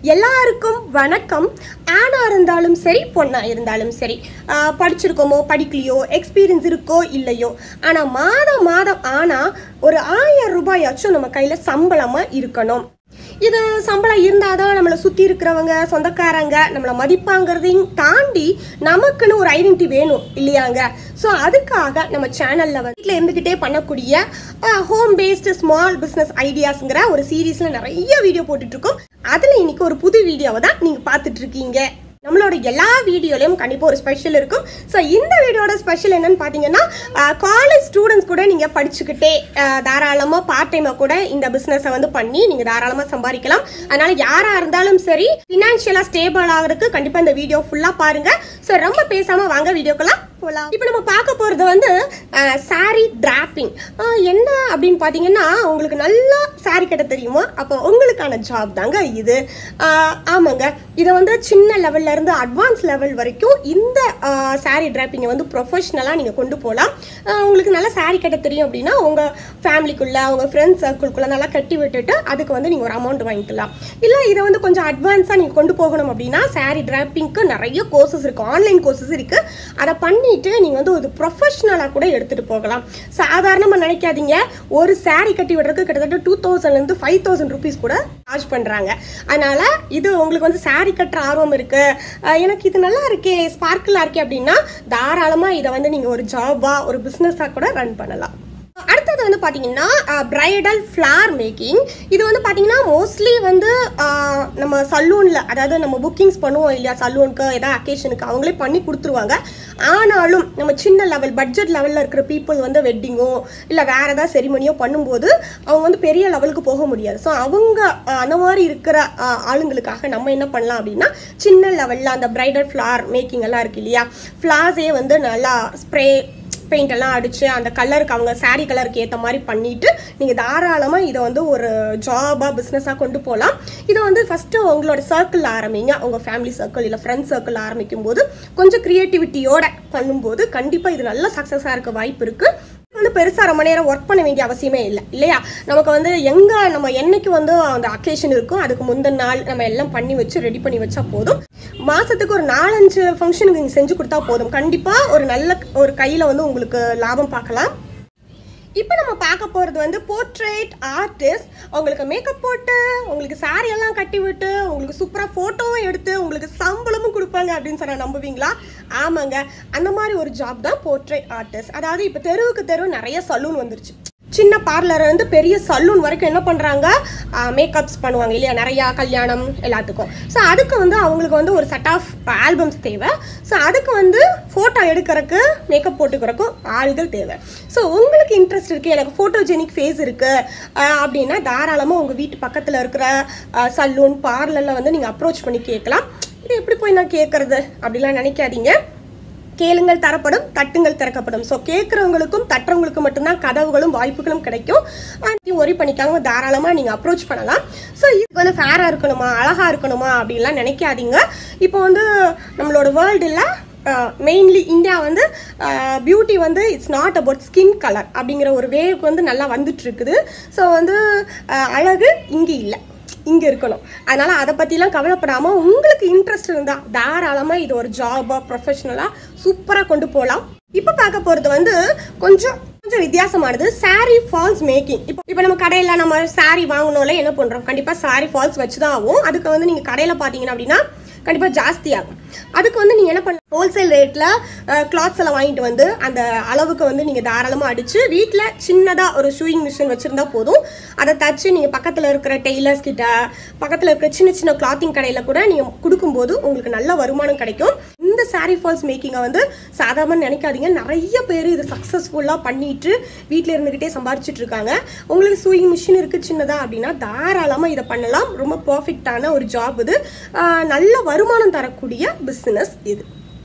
எல்லாருக்கும் வணக்கம் ஆணா இருந்தாலும் சரி பொண்ணா இருந்தாலும் சரி ஆஹ் படிச்சிருக்கோமோ படிக்கலையோ எக்ஸ்பீரியன்ஸ் இருக்கோ இல்லையோ ஆனா மாதம் மாதம் ஆனா ஒரு ஆயிரம் ரூபாயாச்சும் நம்ம கையில சம்பளமா இருக்கணும் இது சம்பளம் இருந்தாதான் நம்மளை சுத்தி இருக்கிறவங்க சொந்தக்காரங்க நம்மளை மதிப்பாங்கிறதையும் தாண்டி நமக்குன்னு ஒரு ஐடென்டிட்டி வேணும் இல்லையாங்க ஸோ அதுக்காக நம்ம சேனல்ல வந்து வீட்டில் இருந்துகிட்டே பண்ணக்கூடிய ஹோம் பேஸ்டு ஸ்மால் பிஸ்னஸ் ஐடியாஸ்ங்கிற ஒரு சீரீஸ்ல நிறைய வீடியோ போட்டுட்டு இருக்கோம் அதுல இன்னைக்கு ஒரு புது வீடியோவை தான் நீங்க பார்த்துட்டு இருக்கீங்க நம்மளோட எல்லா வீடியோலையும் கண்டிப்பாக ஒரு ஸ்பெஷல் இருக்கும் ஸோ இந்த வீடியோட ஸ்பெஷல் என்னன்னு பார்த்தீங்கன்னா காலேஜ் ஸ்டூடெண்ட்ஸ் கூட நீங்கள் படிச்சுக்கிட்டே தாராளமாக பார்ட் டைமாக கூட இந்த பிஸ்னஸை வந்து பண்ணி நீங்கள் தாராளமாக சம்பாதிக்கலாம் அதனால யாராக இருந்தாலும் சரி ஃபினான்ஷியலாக ஸ்டேபிள் ஆகிறதுக்கு கண்டிப்பாக இந்த வீடியோ ஃபுல்லாக பாருங்க ஸோ ரொம்ப பேசாமல் வாங்க வீடியோக்கெல்லாம் போகலாம் இப்போ நம்ம பார்க்க போகிறது வந்து சாரி டிராப்பிங் என்ன அப்படின்னு பார்த்தீங்கன்னா உங்களுக்கு நல்லா சாரி கட்ட தெரியுமா அப்போ உங்களுக்கான ஜாப் தாங்க இது ஆஹ் ஆமாங்க இதை வந்து சின்ன லெவல்ல இருந்து அட்வான்ஸ் லெவல் வரைக்கும் இந்த சாரி டிராப்பிங்கை வந்து ப்ரொஃபஷ்னலாக நீங்கள் கொண்டு போகலாம் ஆஹ் உங்களுக்கு நல்லா சாரி கட்ட தெரியும் அப்படின்னா உங்கள் ஃபேமிலிக்குள்ளே உங்கள் ஃப்ரெண்ட்ஸ் சர்க்கிள்குள்ளே நல்லா கட்டி விட்டுட்டு அதுக்கு வந்து நீங்கள் ஒரு அமௌண்ட் வாங்கிக்கலாம் இல்லை இதை வந்து கொஞ்சம் அட்வான்ஸாக நீங்கள் கொண்டு போகணும் அப்படின்னா சாரி டிராப்பிங்க்கு நிறைய கோர்சஸ் இருக்குது ஆன்லைன் கோர்சஸ் இருக்குது அதை பண்ணிட்டு நீங்கள் வந்து ஒரு ப்ரொஃபஷ்னலாக கூட எடுத்துகிட்டு போகலாம் சாதாரணமாக நினைக்காதீங்க ஒரு saree கட்டி விடுறதுக்கு கிட்டத்தட்ட டூ தௌசண்ட்லேருந்து ஃபைவ் தௌசண்ட் ருபீஸ் கூட சார்ஜ் பண்ணுறாங்க அதனால இது உங்களுக்கு வந்து saree கட்டுற ஆர்வம் இருக்கு அஹ் எனக்கு இது நல்லா இருக்கே ஸ்பார்க்கிளாக இருக்கே அப்படின்னா தாராளமாக இதை வந்து நீங்கள் ஒரு ஜாபாக ஒரு பிஸ்னஸாக கூட ரன் பண்ணலாம் அடுத்தது வந்து பார்த்தீங்கன்னா பிரைடல் ஃப்ளார் மேக்கிங் இது வந்து பார்த்தீங்கன்னா மோஸ்ட்லி வந்து ஆஹ், நம்ம சலூனில் அதாவது நம்ம புக்கிங்ஸ் பண்ணுவோம் இல்லையா சலூனுக்கு ஏதாவது அக்கேஷனுக்கு அவங்களே பண்ணி கொடுத்துருவாங்க ஆனாலும் நம்ம சின்ன லெவல் பட்ஜெட் லெவலில் இருக்கிற பீப்புள் வந்து வெட்டிங்கோ இல்லை வேற ஏதாவது செரிமனியோ பண்ணும்போது அவங்க வந்து பெரிய லெவலுக்கு போக முடியாது ஸோ அவங்க ஆஹ், அந்த மாதிரி இருக்கிற ஆஹ், ஆளுங்களுக்காக நம்ம என்ன பண்ணலாம் அப்படின்னா சின்ன லெவலில் அந்த பிரைடல் ஃப்ளார் மேக்கிங் எல்லாம் இருக்கு இல்லையா ஃப்ளார்ஸே வந்து நல்லா ஸ்ப்ரே பெயிண்ட் எல்லாம் அடிச்சு அந்த கலருக்கு அவங்க saree கலருக்கு ஏற்ற மாதிரி பண்ணிட்டு நீங்கள் தாராளமாக இதை வந்து ஒரு ஜாபாக பிஸ்னஸாக கொண்டு போகலாம் இதை வந்து ஃபஸ்ட்டு உங்களோட சர்க்கிள் ஆரம்பிங்க உங்கள் ஃபேமிலி சர்க்கிள் இல்லை ஃப்ரெண்ட்ஸ் சர்க்கிள் ஆரம்பிக்கும் போது கொஞ்சம் க்ரியேட்டிவிட்டியோட பண்ணும்போது கண்டிப்பாக இது நல்ல சக்ஸஸாக இருக்க வாய்ப்பு இருக்குது வந்து பெருசாக ரொம்ப நேரம் ஒர்க் பண்ண வேண்டிய அவசியமே இல்லை இல்லையா நமக்கு வந்து எங்கே நம்ம என்னைக்கு வந்து அந்த அக்கேஷன் இருக்கோ அதுக்கு முந்தின நாள் நம்ம எல்லாம் பண்ணி வச்சு ரெடி பண்ணி வச்சா போதும் மாதத்துக்கு ஒரு நாலஞ்சு ஃபங்க்ஷனுக்கு நீங்கள் செஞ்சு கொடுத்தா போதும் கண்டிப்பாக ஒரு நல்ல ஒரு கையில் வந்து உங்களுக்கு லாபம் பார்க்கலாம் இப்போ நம்ம பார்க்க போகிறது வந்து போர்ட்ரேட் ஆர்டிஸ்ட் உங்களுக்கு மேக்கப் போட்டு உங்களுக்கு saree எல்லாம் கட்டி விட்டு உங்களுக்கு சூப்பராக ஃபோட்டோவும் எடுத்து உங்களுக்கு சம்பளமும் கொடுப்பாங்க அப்படின்னு சொன்ன நம்புவீங்களா ஆமாங்க அந்த மாதிரி ஒரு ஜாப் தான் போர்ட்ரேட் ஆர்டிஸ்ட் அதாவது இப்போ தெருவுக்கு தெரு நிறைய சலூன் வந்துருச்சு சின்ன பார்லர் வந்து பெரிய சலூன் வரைக்கும் என்ன பண்ணுறாங்க மேக்கப்ஸ் பண்ணுவாங்க இல்லையா நிறையா கல்யாணம் எல்லாத்துக்கும் ஸோ அதுக்கு வந்து அவங்களுக்கு வந்து ஒரு செட் ஆஃப் ஆல்பம்ஸ் தேவை ஸோ அதுக்கு வந்து ஃபோட்டோ எடுக்கிறதுக்கு மேக்கப் போட்டுக்கிறதுக்கும் ஆள்கள் தேவை ஸோ உங்களுக்கு இன்ட்ரெஸ்ட் இருக்குது எனக்கு ஃபோட்டோஜெனிக் ஃபேஸ் இருக்குது அப்படின்னா தாராளமாக உங்கள் வீட்டு பக்கத்தில் இருக்கிற சலூன் பார்லரில் வந்து நீங்கள் அப்ரோச் பண்ணி கேட்கலாம் இது எப்படி போய் நான் கேட்குறது அப்படிலாம் நினைக்காதீங்க கேளுங்கள் தரப்படும் தட்டுங்கள் திறக்கப்படும் ஸோ கேட்குறவங்களுக்கும் தட்டுறவங்களுக்கும் மட்டும்தான் கதவுகளும் வாய்ப்புகளும் கிடைக்கும் அதையும் ஒரி பண்ணிக்காம தாராளமாக நீங்கள் அப்ரோச் பண்ணலாம் ஸோ இதுக்கு வந்து ஃபேராக இருக்கணுமா அழகாக இருக்கணுமா அப்படின்லாம் நினைக்காதீங்க இப்போ வந்து நம்மளோட வேர்ல்டில் மெயின்லி இந்தியா வந்து பியூட்டி வந்து it's not about skin colour அப்படிங்கிற ஒரு வேவுக்கு வந்து நல்லா வந்துட்டு இருக்குது ஸோ வந்து அஹ், அழகு இங்கே இல்லை இங்கே இருக்கணும் அதனால அதை பற்றிலாம் கவலைப்படாமல் உங்களுக்கு இன்ட்ரெஸ்ட் இருந்தால் தாராளமாக இது ஒரு ஜாபாக ப்ரொஃபஷனலாக சூப்பராக கொண்டு போகலாம் இப்போ பார்க்க போகிறது வந்து கொஞ்சம் கொஞ்சம் வித்தியாசமானது saree ஃபால்ஸ் மேக்கிங் இப்போ இப்போ நம்ம கடையில் நம்ம saree வாங்கணும்ல என்ன பண்ணுறோம் கண்டிப்பாக saree ஃபால்ஸ் வச்சு தான் ஆகும் அதுக்கு வந்து நீங்கள் கடையில் பார்த்தீங்கன்னா அப்படின்னா கண்டிப்பாக ஜாஸ்தி ஆகும் அதுக்கு வந்து நீங்கள் என்ன பண்ண ஹோல்சேல் ரேட்டில் கிளாத்ஸ் எல்லாம் வாங்கிட்டு வந்து அந்த அளவுக்கு வந்து நீங்கள் தாராளமாக அடித்து வீட்டில் சின்னதாக ஒரு ஷூயிங் மிஷின் வச்சுருந்தா போதும் அதை தச்சு நீங்கள் பக்கத்தில் இருக்கிற டெய்லர்ஸ் கிட்ட பக்கத்தில் இருக்கிற சின்ன சின்ன கிளாத்திங் கடையில் கூட நீங்கள் கொடுக்கும்போது உங்களுக்கு நல்ல வருமானம் கிடைக்கும் இந்த saree ஃபால்ஸ் மேக்கிங்கை வந்து சாதாரண நினைக்காதீங்க நிறைய பேர் இது சக்ஸஸ்ஃபுல்லாக பண்ணிட்டு வீட்டில் இருந்துக்கிட்டே சம்பாரிச்சிட்டு இருக்காங்க உங்களுக்கு சூயிங் மிஷின் இருக்குது சின்னதா அப்படின்னா தாராளமாக இதை பண்ணலாம் ரொம்ப பர்ஃபெக்டான ஒரு ஜாப் இது ஆஹ் நல்ல வருமானம் தரக்கூடிய பிஸ்னஸ் இது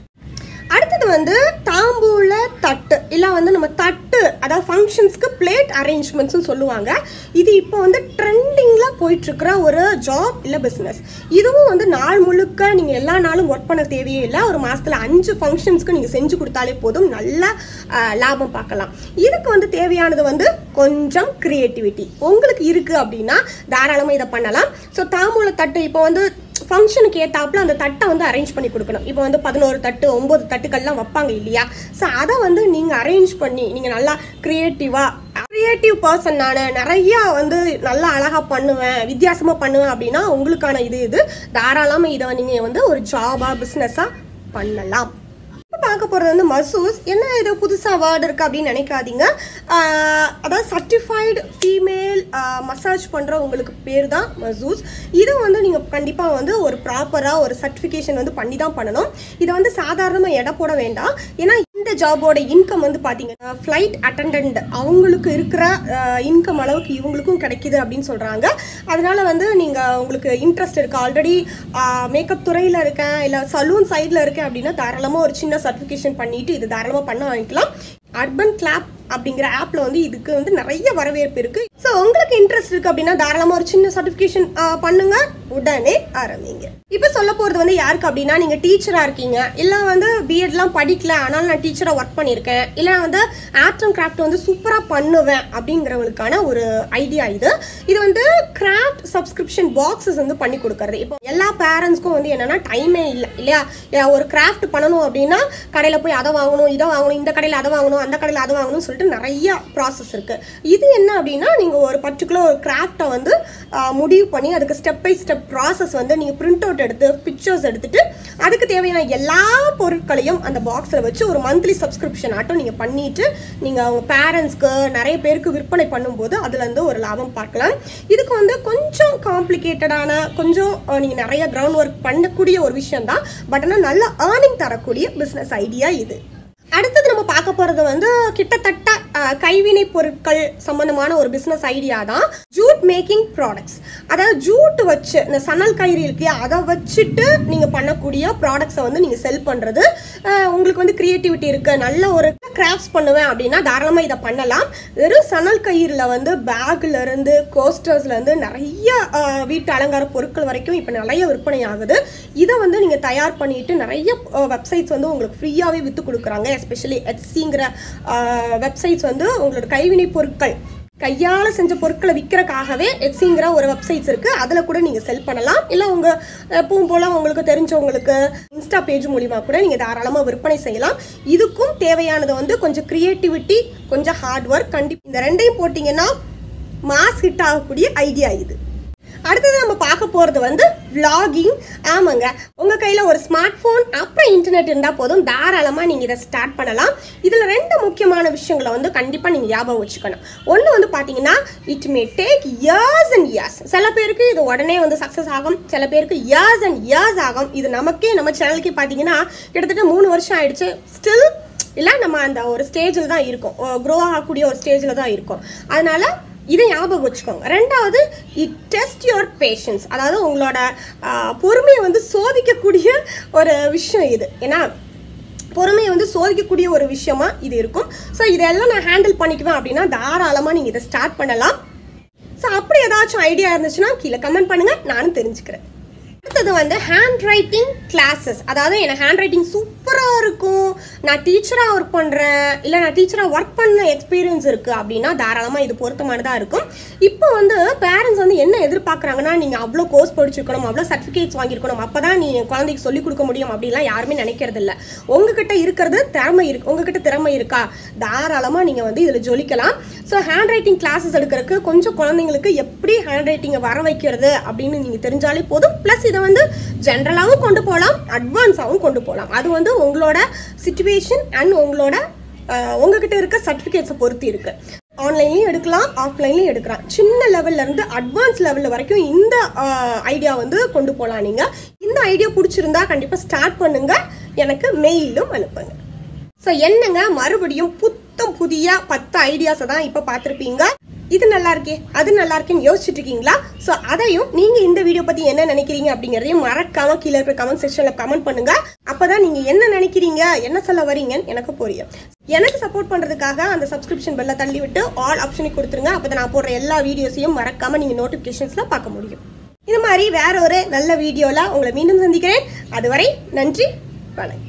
அடுத்தது வந்து தாம்பூல தட்டு இல்லை வந்து நம்ம தட்டு அதாவது ஃபங்க்ஷன்ஸ்க்கு பிளேட் அரேஞ்ச்மெண்ட்ஸ்னு சொல்லுவாங்க இது இப்போ வந்து ட்ரெண்டிங்கில் போயிட்டுருக்கிற ஒரு ஜாப் இல்லை பிஸ்னஸ் இதுவும் வந்து நாள் முழுக்க நீங்கள் எல்லா நாளும் ஒர்க் பண்ண தேவையே இல்லை ஒரு மாதத்தில் அஞ்சு ஃபங்க்ஷன்ஸ்க்கு நீங்கள் செஞ்சு கொடுத்தாலே போதும் நல்ல ஆஹ், லாபம் பார்க்கலாம் இதுக்கு வந்து தேவையானது வந்து கொஞ்சம் கிரியேட்டிவிட்டி உங்களுக்கு இருக்குது அப்படின்னா தாராளமாக இதை பண்ணலாம் ஸோ தாம்பூல தட்டு இப்போ வந்து ஃபங்க்ஷனுக்கு ஏத்தாப்புல அந்த தட்டை வந்து அரேஞ்ச் பண்ணி கொடுக்கணும் இப்போ வந்து பதினோரு தட்டு ஒன்பது தட்டுக்கள்லாம் வைப்பாங்க இல்லையா ஸோ அதை வந்து நீங்க அரேஞ்ச் பண்ணி நீங்க நல்லா கிரியேட்டிவா கிரியேட்டிவ் பர்சன் நான் நிறைய வந்து நல்லா அழகா பண்ணுவேன் வித்தியாசமா பண்ணுவேன் அப்படின்னா உங்களுக்கான இது இது தாராளமா இதை நீங்க வந்து ஒரு ஜாபா பிஸ்னஸா பண்ணலாம் இப்போ பார்க்க போகிறது வந்து மசூஸ் என்ன இது புதுசாக வேர்டு இருக்குது அப்படின்னு நினைக்காதீங்க ஆஹ் அதாவது சர்டிஃபைடு ஃபீமேல் மசாஜ் பண்ணுற உங்களுக்கு பேர் தான் மசூஸ் இது வந்து நீங்கள் கண்டிப்பாக வந்து ஒரு ப்ராப்பராக ஒரு சர்டிஃபிகேஷன் வந்து பண்ணி தான் பண்ணணும் இதை வந்து சாதாரணமாக எடை போட வேண்டாம் ஏன்னா இந்த ஜாபோட இன்கம் வந்து பார்த்தீங்கன்னா ஃப்ளைட் அட்டண்டன்ட் அவங்களுக்கு இருக்கிற இன்கம் அளவுக்கு இவங்களுக்கும் கிடைக்குது அப்படின்னு சொல்கிறாங்க அதனால வந்து நீங்கள் உங்களுக்கு இன்ட்ரெஸ்ட் இருக்கு ஆல்ரெடி மேக்கப் துறையில் இருக்கேன் இல்லை சலூன் சைடில் இருக்கேன் அப்படின்னா தாராளமாக ஒரு சின்ன சர்டிஃபிகேஷன் பண்ணிட்டு இது தாராளமாக பண்ண வாங்கிக்கலாம் அர்பன் கிளாப் அப்படிங்கிற ஆப்ல வந்து இதுக்கு வந்து நிறைய வரவேற்பு இருக்கு ஸோ உங்களுக்கு இன்ட்ரெஸ்ட் இருக்கு அப்படின்னா தாராளமா ஒரு சின்ன சர்டிஃபிகேஷன் பண்ணுங்க உடனே ஆரம்பிங்க இப்போ சொல்ல போறது வந்து யாருக்கு அப்படின்னா நீங்க டீச்சரா இருக்கீங்க இல்ல வந்து பிஎட்லாம் படிக்கல ஆனாலும் நான் டீச்சரா ஒர்க் பண்ணியிருக்கேன் இல்ல வந்து ஆர்ட் அண்ட் கிராஃப்ட் வந்து சூப்பரா பண்ணுவேன் அப்படிங்கிறவங்களுக்கான ஒரு ஐடியா இது இது வந்து கிராஃப்ட் சப்ஸ்கிரிப்ஷன் பாக்ஸஸ் வந்து பண்ணி கொடுக்கறது இப்போ எல்லா பேரண்ட்ஸ்க்கும் வந்து என்னன்னா டைமே இல்லை இல்லையா ஏ, ஒரு கிராஃப்ட் பண்ணணும் அப்படின்னா கடையில் போய் அதை வாங்கணும் இதை வாங்கணும் இந்த கடையில் அதை வாங்கணும் அந்த கடையில் அதை வாங்கணும்னு சொல்லிட்டு நிறைய ப்ராசஸ் இருக்கு இது என்ன அப்படின்னா நீங்கள் ஒரு பர்டிகுலர் ஒரு கிராஃப்டை வந்து ஆ, முடிவு பண்ணி அதுக்கு ஸ்டெப் பை ஸ்டெப் ப்ராசஸ் வந்து நீங்கள் பிரிண்ட் அவுட் எடுத்து பிக்சர்ஸ் எடுத்துட்டு அதுக்கு தேவையான எல்லா பொருட்களையும் அந்த பாக்ஸில் வச்சு ஒரு மந்த்லி சப்ஸ்கிரிப்ஷன் ஆட்டம் நீங்கள் பண்ணிட்டு நீங்கள் அவங்க பேரண்ட்ஸ்க்கு நிறைய பேருக்கு விற்பனை பண்ணும்போது அதுலேருந்து ஒரு லாபம் பார்க்கலாம் இதுக்கு வந்து கொஞ்சம் காம்ப்ளிகேட்டடான கொஞ்சம் நீங்கள் நிறைய கிரவுண்ட் ஒர்க் பண்ணக்கூடிய ஒரு விஷயம் தான் பட் ஆனால் நல்ல ஏர்னிங் தரக்கூடிய பிஸ்னஸ் ஐடியா இது அடுத்தது நம்ம பார்க்க போறது வந்து கிட்டத்தட்ட அஹ், கைவினை பொருட்கள் சம்பந்தமான ஒரு பிசினஸ் ஐடியா தான் ஜூட் மேக்கிங் ப்ராடக்ட்ஸ் அதாவது ஜூட் வச்சு இந்த சணல் கயிறு இருக்கு அதை வச்சுட்டு நீங்க பண்ணக்கூடிய ப்ராடக்ட்ஸை வந்து நீங்க செல் பண்றது அஹ், உங்களுக்கு வந்து கிரியேட்டிவிட்டி இருக்கு நல்ல ஒரு கிராஃப்ட்ஸ் பண்ணுவேன் அப்படின்னா தாராளமா இதை பண்ணலாம் வெறும் சணல் கயிறுல வந்து பேக்ல இருந்து கோஸ்டர்ஸ்ல இருந்து நிறைய அஹ், வீட்டு அலங்கார பொருட்கள் வரைக்கும் இப்போ நிறைய விற்பனை ஆகுது இதை வந்து நீங்க தயார் பண்ணிட்டு நிறைய வெப்சைட்ஸ் வந்து உங்களுக்கு ஃப்ரீயாவே வித்து கொடுக்குறாங்க எஸ்பெஷலி எட்ஸிங்கிற வெப்சைட்ஸ் வந்து உங்களோட கைவினை பொருட்கள் கையால செஞ்ச பொருட்களை விற்கிறக்காகவே எட்ஸிங்கிற ஒரு வெப்சைட்ஸ் இருக்கு அதுல கூட நீங்க செல் பண்ணலாம் இல்ல உங்க எப்பவும் போல உங்களுக்கு தெரிஞ்சவங்களுக்கு இன்ஸ்டா பேஜ் மூலியமா கூட நீங்க தாராளமா விற்பனை செய்யலாம் இதுக்கும் தேவையானது வந்து கொஞ்சம் கிரியேட்டிவிட்டி கொஞ்சம் ஹார்ட் ஒர்க் கண்டிப்பா இந்த ரெண்டையும் போட்டீங்கன்னா மாஸ் ஹிட் ஆகக்கூடிய ஐடியா இது அடுத்தது நம்ம பார்க்க போறது வந்து vlogging ஆமாங்க உங்க கையில ஒரு ஸ்மார்ட் போன் அப்புறம் இன்டர்நெட் இருந்தா போதும் தாராளமா நீங்க இதை ஸ்டார்ட் பண்ணலாம் இதுல ரெண்டு முக்கியமான விஷயங்களை வந்து கண்டிப்பா நீங்க ஞாபகம் வச்சுக்கணும் ஒன்னு வந்து பாத்தீங்கன்னா it may take years and years சில பேருக்கு இது உடனே வந்து சக்சஸ் ஆகும் சில பேருக்கு இயர்ஸ் அண்ட் இயர்ஸ் ஆகும் இது நமக்கே நம்ம சேனலுக்கு பாத்தீங்கன்னா கிட்டத்தட்ட மூணு வருஷம் ஆயிடுச்சு ஸ்டில் இல்லை நம்ம அந்த ஒரு ஸ்டேஜில் தான் இருக்கோம் க்ரோ ஆகக்கூடிய ஒரு ஸ்டேஜில் தான் இருக்கோம் அதனால இதை ஞாபகம் வச்சுக்கோங்க ரெண்டாவது இட் டெஸ்ட் யுவர் பேஷன்ஸ் அதாவது உங்களோட ஆஹ், பொறுமையை வந்து சோதிக்கக்கூடிய ஒரு விஷயம் இது ஏன்னா பொறுமையை வந்து சோதிக்கக்கூடிய ஒரு விஷயமா இது இருக்கும் ஸோ இதெல்லாம் நான் ஹேண்டில் பண்ணிக்குவேன் அப்படின்னா தாராளமாக நீங்கள் இதை ஸ்டார்ட் பண்ணலாம் ஸோ அப்படி ஏதாச்சும் ஐடியா இருந்துச்சுன்னா கீழே கமெண்ட் பண்ணுங்க நானும் தெரிஞ்சுக்கிறேன் அடுத்தது வந்து ஹேண்ட் ரைட்டிங் கிளாஸஸ் அதாவது எனக்கு ஹேண்ட் ரைட்டிங் சூப்பராக இருக்கும் நான் டீச்சராக ஒர்க் பண்ணுறேன் இல்லை நான் டீச்சராக ஒர்க் பண்ண எக்ஸ்பீரியன்ஸ் இருக்குது அப்படின்னா தாராளமாக இது பொருத்தமானதாக இருக்கும் இப்போ வந்து பேரண்ட்ஸ் வந்து என்ன எதிர்பார்க்குறாங்கன்னா நீங்கள் அவ்வளோ கோர்ஸ் படிச்சிருக்கணும் அவ்வளோ சர்டிஃபிகேட்ஸ் வாங்கியிருக்கணும் அப்போ தான் நீ குழந்தைக்கு சொல்லிக் கொடுக்க முடியும் அப்படிலாம் யாருமே நினைக்கிறது இல்லை உங்ககிட்ட இருக்கிறது திறமை இருக்கு உங்ககிட்ட திறமை இருக்கா தாராளமாக நீங்கள் வந்து இதில் ஜொலிக்கலாம் ஸோ ஹேண்ட் ரைட்டிங் கிளாஸஸ் எடுக்கிறதுக்கு கொஞ்சம் குழந்தைங்களுக்கு எப்படி ஹேண்ட் ரைட்டிங்கை வர வைக்கிறது அப்படின்னு நீங்கள் தெரிஞ்சாலே போதும் ப்ளஸ் இதை வந்து ஜென்ரலாகவும் கொண்டு போகலாம் அட்வான்ஸாகவும் கொண்டு போகலாம் அது வந்து உங்களோட சுச்சுவேஷன் அண்ட் உங்களோட அஹ், உங்ககிட்ட இருக்க சர்டிஃபிகேட்ஸை பொறுத்து இருக்கு ஆன்லைன்லையும் எடுக்கலாம் ஆஃப்லைன்லையும் எடுக்கலாம் சின்ன லெவல்ல இருந்து அட்வான்ஸ் லெவல்ல வரைக்கும் இந்த ஐடியா வந்து கொண்டு போகலாம் நீங்க இந்த ஐடியா பிடிச்சிருந்தா கண்டிப்பா ஸ்டார்ட் பண்ணுங்க எனக்கு மெயிலும் அனுப்புங்க ஸோ என்னங்க மறுபடியும் புத்தம் புதிய பத்து ஐடியாஸை தான் இப்போ பார்த்துருப்பீங்க இது நல்லா இருக்கே அது நல்லா இருக்கேன்னு யோசிச்சுட்டு இருக்கீங்களா ஸோ அதையும் நீங்க இந்த வீடியோ பத்தி என்ன நினைக்கிறீங்க அப்படிங்கறதையும் மறக்காம கீழே இருக்கிற கமெண்ட் செக்ஷன்ல கமெண்ட் பண்ணுங்க அப்பதான் நீங்க என்ன நினைக்கிறீங்க என்ன சொல்ல வரீங்கன்னு எனக்கு புரியும் எனக்கு சப்போர்ட் பண்றதுக்காக அந்த சப்ஸ்கிரிப்ஷன் பெல்ல தள்ளி விட்டு ஆல் ஆப்ஷனை கொடுத்துருங்க அப்பதான் நான் போடுற எல்லா வீடியோஸையும் மறக்காம நீங்க நோட்டிபிகேஷன்ஸ்ல பார்க்க முடியும் இது மாதிரி வேற ஒரு நல்ல வீடியோல உங்களை மீண்டும் சந்திக்கிறேன் அதுவரை நன்றி வணக்கம்